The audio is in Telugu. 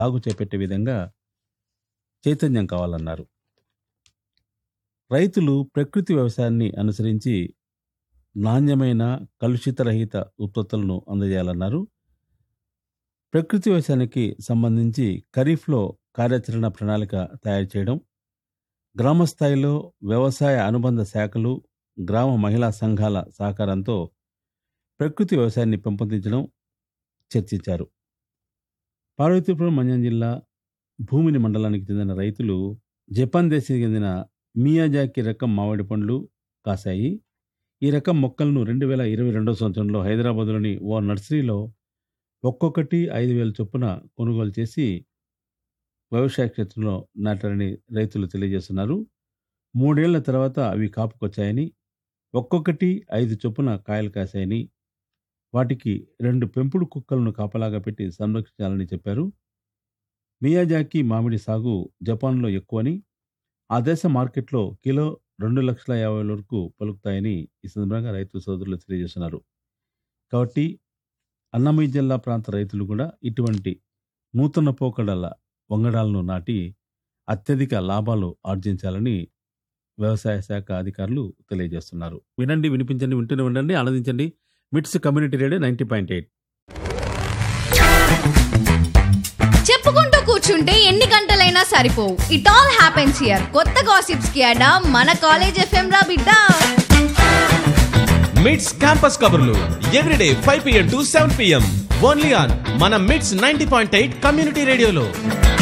సాగు చేపట్టే విధంగా చైతన్యం కావాలన్నారు రైతులు ప్రకృతి వ్యవసాయాన్ని అనుసరించి నాణ్యమైన కలుషితరహిత ఉత్పత్తులను అందజేయాలన్నారు ప్రకృతి వ్యవసాయానికి సంబంధించి ఖరీఫ్లో కార్యాచరణ ప్రణాళిక తయారు చేయడం గ్రామ స్థాయిలో వ్యవసాయ అనుబంధ శాఖలు గ్రామ మహిళా సంఘాల సహకారంతో ప్రకృతి వ్యవసాయాన్ని పెంపొందించడం చర్చించారు పార్వతీపురం మంజం జిల్లా భూమిని మండలానికి చెందిన రైతులు జపాన్ దేశానికి చెందిన మియాజాకి రకం మామిడి పండ్లు కాశాయి ఈ రకం మొక్కలను రెండు వేల ఇరవై రెండో సంవత్సరంలో హైదరాబాద్లోని ఓ నర్సరీలో ఒక్కొక్కటి ఐదు వేల చొప్పున కొనుగోలు చేసి వ్యవసాయ క్షేత్రంలో నాటారని రైతులు తెలియజేస్తున్నారు మూడేళ్ల తర్వాత అవి కాపుకొచ్చాయని ఒక్కొక్కటి ఐదు చొప్పున కాయలు కాశాయని వాటికి రెండు పెంపుడు కుక్కలను కాపలాగా పెట్టి సంరక్షించాలని చెప్పారు మియాజాకి మామిడి సాగు జపాన్లో ఎక్కువని ఆ దేశ మార్కెట్లో కిలో రెండు లక్షల యాభై వేల వరకు పలుకుతాయని ఈ సందర్భంగా రైతు సోదరులు తెలియజేస్తున్నారు కాబట్టి అన్నమయ్య జిల్లా ప్రాంత రైతులు కూడా ఇటువంటి నూతన పోకడల వంగడాలను నాటి అత్యధిక లాభాలు ఆర్జించాలని వ్యవసాయ శాఖ అధికారులు తెలియజేస్తున్నారు వినండి వినిపించండి వింటూనే ఉండండి ఆనందించండి MITS community radio ninety point eight చెప్పుకుంటూ కూర్చుంటే ఎన్ని గంటలైనా సరిపోవు ఇట్ ఆల్ హ్యాపెన్స్ హియర్ కొత్త గాసిప్స్ కి అడా మన కాలేజ్ ఎఫ్ఎం రా బిడ్డ మిడ్స్ క్యాంపస్ కబుర్లు everyday five PM to seven PM only on మన MITS ninety point eight community రేడియోలో